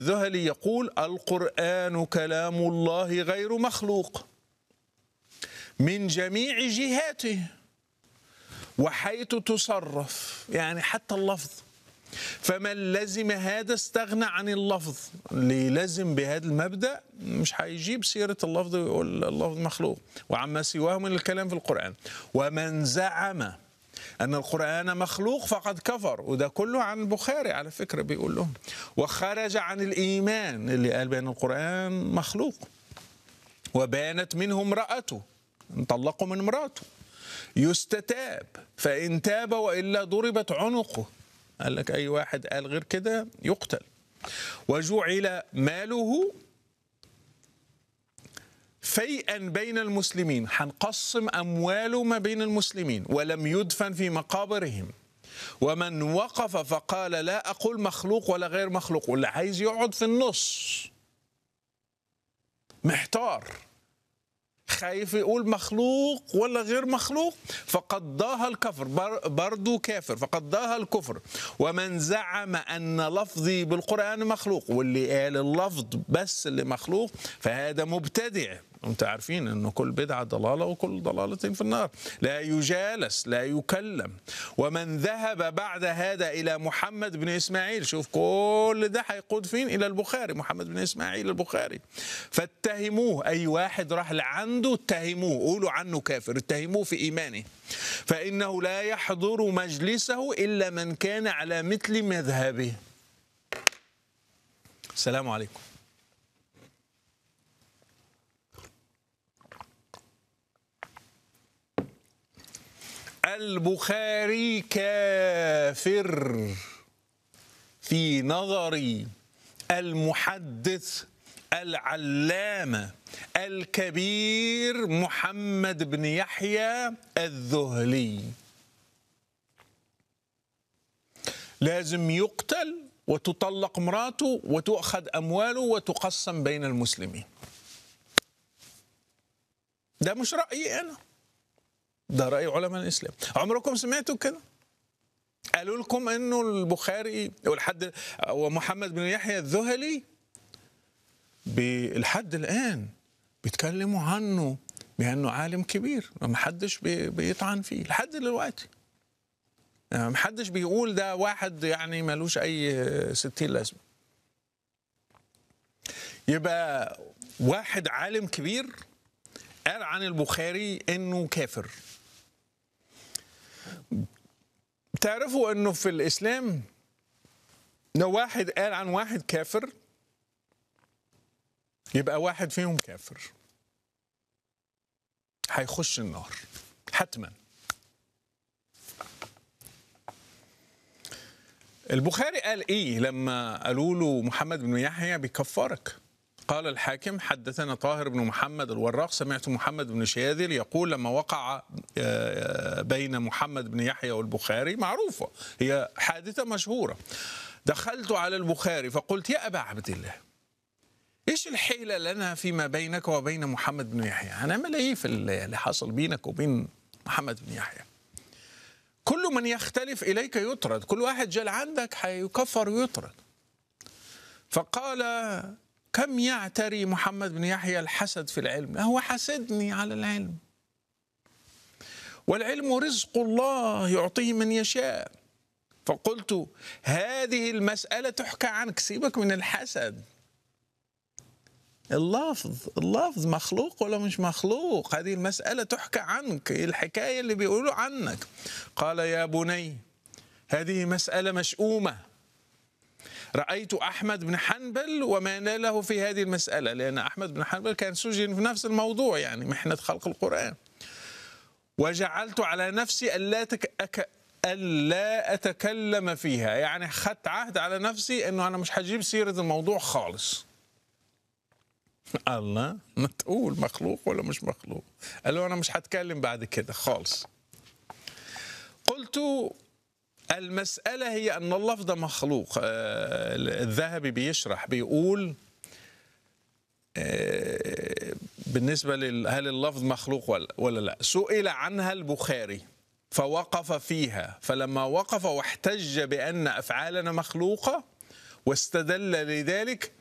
ذهلي يقول القرآن كلام الله غير مخلوق من جميع جهاته وحيث تصرف يعني حتى اللفظ فمن لزم هذا استغنى عن اللفظ اللي لزم بهذا المبدأ مش هيجيب سيرة اللفظ ويقول اللفظ مخلوق وعما سواه من الكلام في القرآن ومن زعم أن القرآن مخلوق فقد كفر وده كله عن البخاري على فكرة بيقول لهم وخرج عن الإيمان اللي قال بأن القرآن مخلوق وبانت منه امرأته انطلقوا من امرأته يستتاب فإن تاب وإلا ضربت عنقه قال لك أي واحد قال غير كده يقتل وجعل ماله فيئا بين المسلمين هنقسم أمواله ما بين المسلمين ولم يدفن في مقابرهم ومن وقف فقال لا أقول مخلوق ولا غير مخلوق واللي عايز يقعد في النص محتار خايف يقول مخلوق ولا غير مخلوق فقد ضاها الكفر برضو كافر فقد ضاها الكفر ومن زعم أن لفظي بالقرآن مخلوق واللي قال اللفظ بس اللي مخلوق فهذا مبتدع انتم عارفين انه كل بدعه ضلاله وكل ضلاله في النار لا يجالس لا يكلم ومن ذهب بعد هذا الى محمد بن اسماعيل شوف كل ده هيقود فين الى البخاري محمد بن اسماعيل البخاري فاتهموه اي واحد راح لعنده اتهموه قولوا عنه كافر اتهموه في ايمانه فانه لا يحضر مجلسه الا من كان على مثل مذهبه السلام عليكم البخاري كافر في نظري المحدث العلامة الكبير محمد بن يحيى الذهلي لازم يقتل وتطلق امراته وتؤخذ أمواله وتقسم بين المسلمين ده مش رأيي أنا ده رأي علماء الإسلام عمركم سمعتوا كده قالوا لكم انه البخاري والحد ومحمد بن يحيى الذهلي لحد الان بيتكلموا عنه بانه عالم كبير ما حدش بيطعن فيه لحد دلوقتي ما حدش بيقول ده واحد يعني ملوش اي ستين لازمه يبقى واحد عالم كبير قال عن البخاري انه كافر تعرفوا انه في الاسلام لو واحد قال عن واحد كافر يبقى واحد فيهم كافر هيخش النار حتما البخاري قال ايه لما قالوا له محمد بن يحيى بيكفرك قال الحاكم حدثنا طاهر بن محمد الوراق سمعت محمد بن شاذل يقول لما وقع بين محمد بن يحيى والبخاري معروفة هي حادثة مشهورة دخلت على البخاري فقلت يا أبا عبد الله إيش الحيلة لنا فيما بينك وبين محمد بن يحيى هنعمل إيه في اللي حصل بينك وبين محمد بن يحيى كل من يختلف إليك يطرد كل واحد جال عندك هيكفر ويطرد فقال كم يعتري محمد بن يحيى الحسد في العلم هو حسدني على العلم والعلم رزق الله يعطيه من يشاء فقلت هذه المسألة تحكى عنك سيبك من الحسد اللفظ اللفظ مخلوق ولا مش مخلوق هذه المسألة تحكى عنك الحكاية اللي بيقولوا عنك قال يا بني هذه مسألة مشؤومة رأيت أحمد بن حنبل وما ناله في هذه المسألة لأن أحمد بن حنبل كان سجن في نفس الموضوع يعني محنة خلق القرآن وجعلت على نفسي ألا تك... أك... ألا أتكلم فيها يعني خدت عهد على نفسي أنه أنا مش هجيب سيرة الموضوع خالص الله ما تقول مخلوق ولا مش مخلوق قال له أنا مش هتكلم بعد كده خالص قلت المسألة هي أن اللفظ مخلوق الذهبي بيشرح بيقول بالنسبة هل اللفظ مخلوق ولا لا سئل عنها البخاري فوقف فيها فلما وقف واحتج بأن أفعالنا مخلوقة واستدل لذلك